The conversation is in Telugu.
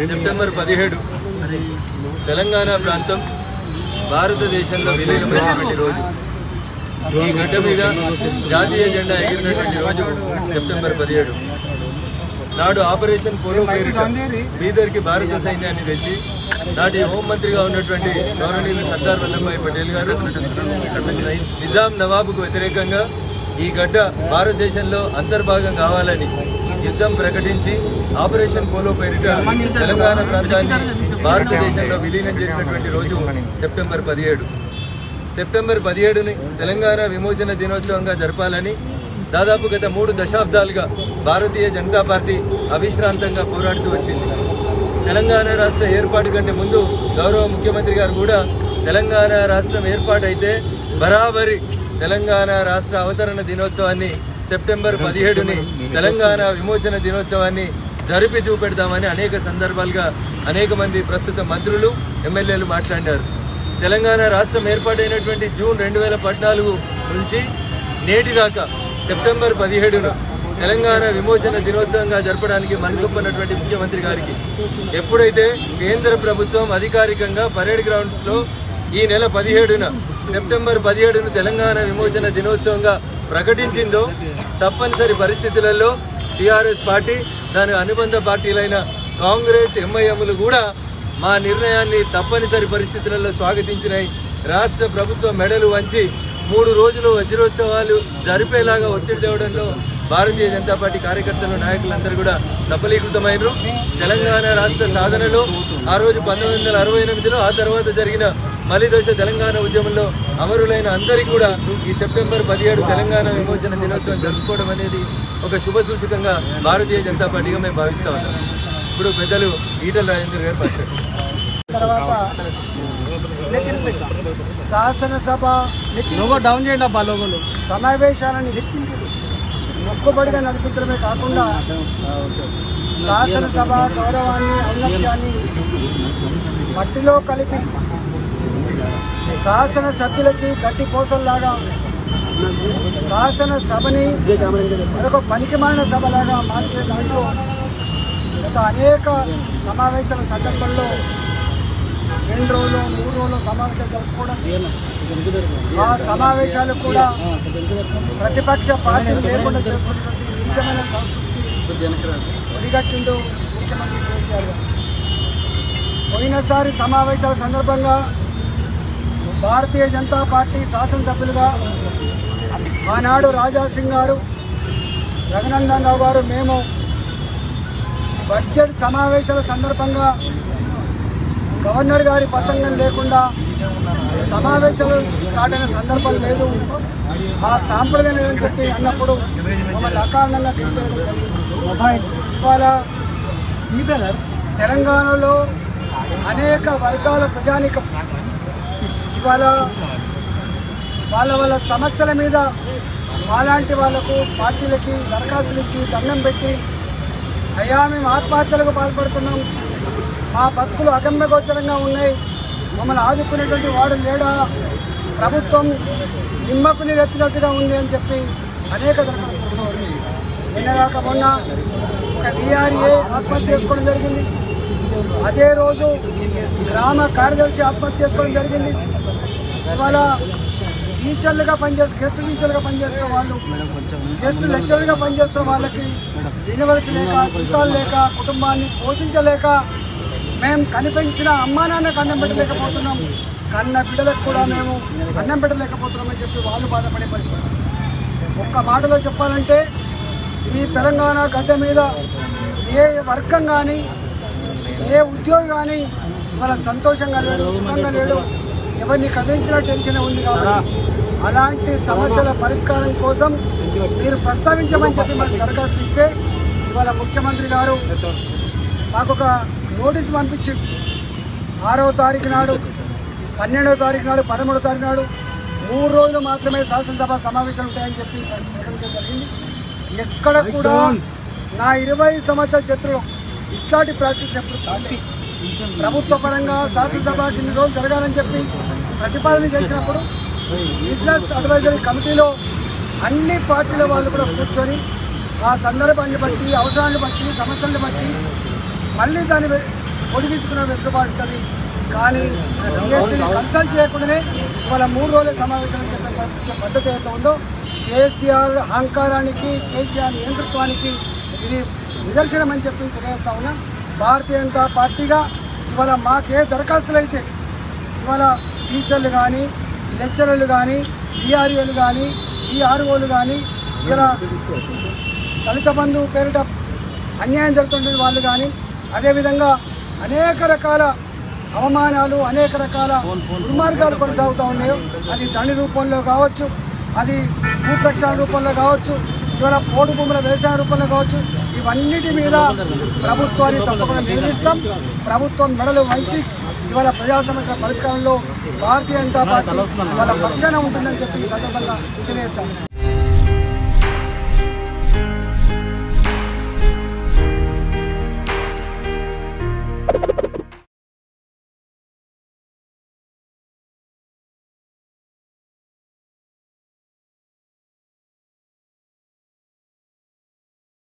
సెప్టెంబర్ పదిహేడు తెలంగాణ ప్రాంతం భారతదేశంలో విలీనమైనటువంటి రోజు ఈ గడ్డ మీద జాతీయ జెండా ఎగిరినటువంటి రోజు సెప్టెంబర్ పదిహేడు నాడు ఆపరేషన్ పోలో పేరిట బీదర్కి భారత సైన్యాన్ని తెచ్చి నాటి హోంమంత్రిగా ఉన్నటువంటి గౌరవనీయులు సర్దార్ వల్లభాయ్ పటేల్ గారు నిజాం నవాబుకు వ్యతిరేకంగా ఈ గడ్డ భారతదేశంలో అంతర్భాగం కావాలని యుద్ధం ప్రకటించి ఆపరేషన్ పోలో పేరిట తెలంగాణ ప్రాంతాన్ని భారతదేశంలో విలీనం చేసినటువంటి రోజు సెప్టెంబర్ పదిహేడు సెప్టెంబర్ పదిహేడుని తెలంగాణ విమోచన దినోత్సవంగా జరపాలని దాదాపు గత మూడు దశాబ్దాలుగా భారతీయ జనతా పార్టీ అవిశ్రాంతంగా పోరాడుతూ వచ్చింది తెలంగాణ రాష్ట్ర ఏర్పాటు కంటే ముందు గౌరవ ముఖ్యమంత్రి గారు కూడా తెలంగాణ రాష్ట్రం ఏర్పాటైతే బరాబరి తెలంగాణ రాష్ట్ర అవతరణ దినోత్సవాన్ని సెప్టెంబర్ పదిహేడుని తెలంగాణ విమోచన దినోత్సవాన్ని జరిపి చూపెడదామని అనేక సందర్భాలుగా అనేక మంది ప్రస్తుత మంత్రులు ఎమ్మెల్యేలు మాట్లాడినారు తెలంగాణ రాష్ట్రం ఏర్పాటైనటువంటి జూన్ రెండు వేల పద్నాలుగు నుంచి నేటి దాకా సెప్టెంబర్ పదిహేడున తెలంగాణ విమోచన దినోత్సవంగా జరపడానికి మనసొప్పనటువంటి ముఖ్యమంత్రి గారికి ఎప్పుడైతే కేంద్ర ప్రభుత్వం అధికారికంగా పరేడ్ గ్రౌండ్స్ లో ఈ నెల పదిహేడున సెప్టెంబర్ పదిహేడున తెలంగాణ విమోచన దినోత్సవంగా ప్రకటించిందో తప్పనిసరి పరిస్థితులలో టీఆర్ఎస్ పార్టీ దాని అనుబంధ పార్టీలైన కాంగ్రెస్ ఎంఐఎంలు కూడా మా నిర్ణయాన్ని తప్పనిసరి పరిస్థితులలో స్వాగతించినాయి రాష్ట్ర ప్రభుత్వం మెడలు వంచి మూడు రోజులు వజ్రోత్సవాలు జరిపేలాగా ఒత్తిడి తేవడంలో భారతీయ జనతా పార్టీ కార్యకర్తలు నాయకులందరూ కూడా సఫలీకృతమైనరు తెలంగాణ రాష్ట్ర సాధనలో ఆ రోజు పంతొమ్మిది వందల అరవై ఎనిమిదిలో ఆ తర్వాత జరిగిన మలిదశ తెలంగాణ ఉద్యమంలో అమరులైన అందరికీ కూడా ఈ సెప్టెంబర్ పదిహేడు తెలంగాణ విమోచన దినోత్సవం జరుపుకోవడం అనేది ఒక శుభ సూచకంగా భారతీయ జనతా పార్టీగా మేము భావిస్తా ఉన్నాం ఇప్పుడు పెద్దలు ఈటల రాజేందర్ గారు మాట్లాడారు తర్వాత శాసనసభ లోగో డౌన్ చేయండి అబ్బా లోగోలు సమావేశాలను మొక్కుబడిగా నడిపించడమే కాకుండా శాసనసభ గౌరవాన్ని ఔన్నత్యాన్ని మట్టిలో కలిపి శాసన సభ్యులకి గట్టి పోసల్లాగా శాసనసభని మరొక పనికిమాలిన సభలాగా మార్చే దాంట్లో గత అనేక సమావేశాల సందర్భంలో రెండు రోజులు మూడు రోజులు సమావేశాలు జరుపుకోవడం ఆ సమావేశాలు కూడా ప్రతిపక్ష పార్టీలు లేకుండా చేసుకున్నటువంటి నిత్యమైన సంస్కృతికి ఒడిగట్టిండు ముఖ్యమంత్రి కేసీఆర్ గారు పోయినసారి సమావేశాల సందర్భంగా భారతీయ జనతా పార్టీ శాసనసభ్యులుగా ఆనాడు రాజాసింగ్ గారు రఘునందన్ రావు గారు మేము బడ్జెట్ సమావేశాల సందర్భంగా గవర్నర్ గారి ప్రసంగం లేకుండా సమావేశాలు స్టార్ట్ అయిన సందర్భం లేదు ఆ సాంప్రదాయం లేదని చెప్పి అన్నప్పుడు మమ్మల్ని అకారణంగా తిట్టేయడం జరిగింది ఇవాళ తెలంగాణలో అనేక వర్గాల ప్రజానికం ఇవాళ వాళ్ళ వాళ్ళ సమస్యల మీద మాలాంటి వాళ్ళకు పార్టీలకి దరఖాస్తులు ఇచ్చి దండం పెట్టి అయ్యా మేము ఆత్మహత్యలకు పాల్పడుతున్నాం మా బతుకులు అగమ్యగోచరంగా ఉన్నాయి మమ్మల్ని ఆదుకునేటువంటి వాడు లేడా ప్రభుత్వం నిమ్మకు నీరెత్తినట్టుగా ఉంది అని చెప్పి అనేక దరఖాస్తులు వస్తున్నాయి. నిన్నగాక మొన్న ఒక విఆర్ఏ ఆత్మహత్య చేసుకోవడం జరిగింది అదే రోజు గ్రామ కార్యదర్శి ఆత్మహత్య చేసుకోవడం జరిగింది ఇవాళ టీచర్లుగా పనిచేస్తూ గెస్ట్ టీచర్లుగా పనిచేస్తున్న వాళ్ళు గెస్ట్ లెక్చరర్గా పనిచేస్తున్న వాళ్ళకి వినవలసి లేక జీతాలు లేక కుటుంబాన్ని పోషించలేక మేము కనిపించిన అమ్మా నాన్నకు అన్నం పెట్టలేకపోతున్నాం కన్న బిడ్డలకు కూడా మేము అన్నం పెట్టలేకపోతున్నామని చెప్పి వాళ్ళు బాధపడే పరిస్థితి ఒక్క మాటలో చెప్పాలంటే ఈ తెలంగాణ గడ్డ మీద ఏ వర్గం కానీ ఏ ఉద్యోగి కానీ వాళ్ళ సంతోషంగా లేడు సుఖంగా లేడు ఎవరిని కదిలించినా టెన్షన్ ఉంది కాబట్టి అలాంటి సమస్యల పరిష్కారం కోసం మీరు ప్రస్తావించమని చెప్పి మనకు దరఖాస్తు ఇస్తే ఇవాళ ముఖ్యమంత్రి గారు మాకు ఒక నోటీస్ పంపించింది ఆరవ తారీఖు నాడు పన్నెండవ తారీఖు నాడు పదమూడవ తారీఖు నాడు మూడు రోజులు మాత్రమే శాసనసభ సమావేశాలు ఉంటాయని చెప్పి ప్రకటించడం జరిగింది ఎక్కడ కూడా నా ఇరవై సంవత్సరాల చరిత్రలో ఇట్లాంటి ప్రాక్టీస్ ఎప్పుడు చూసి ప్రభుత్వ పరంగా శాసనసభ ఇన్ని రోజులు జరగాలని చెప్పి ప్రతిపాదన చేసినప్పుడు బిజినెస్ అడ్వైజరీ కమిటీలో అన్ని పార్టీల వాళ్ళు కూడా కూర్చొని ఆ సందర్భాన్ని బట్టి అవసరాన్ని బట్టి సమస్యలను బట్టి మళ్ళీ దాన్ని పొడిగించుకునే వెసులుబాటు ఉంటుంది కానీ డిఎస్సీని కన్సల్ట్ చేయకుండానే ఇవాళ మూడు రోజుల సమావేశాలు చెప్పే ప- పద్ధతి ఏదైతే ఉందో కేసీఆర్ అహంకారానికి కేసీఆర్ నియంతృత్వానికి ఇది నిదర్శనం అని చెప్పి తెలియజేస్తా ఉన్నా భారతీయ జనతా పార్టీగా ఇవాళ మాకే దరఖాస్తులు అయితే ఇవాళ టీచర్లు కానీ లెక్చరర్లు కానీ డిఆర్ఏలు కానీ డిఆర్ఓలు కానీ ఇలా దళిత బంధు పేరిట అన్యాయం జరుగుతున్న వాళ్ళు కానీ అదేవిధంగా అనేక రకాల అవమానాలు అనేక రకాల దుర్మార్గాలు కొనసాగుతూ ఉన్నాయో అది దండి రూపంలో కావచ్చు అది భూ ప్రక్షాళన రూపంలో కావచ్చు ఇవాళ పోటు భూముల వ్యవసాయ రూపంలో కావచ్చు ఇవన్నిటి మీద ప్రభుత్వాన్ని తప్పకుండా నిర్మిస్తాం ప్రభుత్వం మెడలు వంచి ఇవాళ ప్రజా సమస్యల పరిష్కారంలో భారతీయ జనతా పార్టీ ఇవాళ పక్షాన ఉంటుందని చెప్పి ఈ సందర్భంగా తెలియజేస్తాం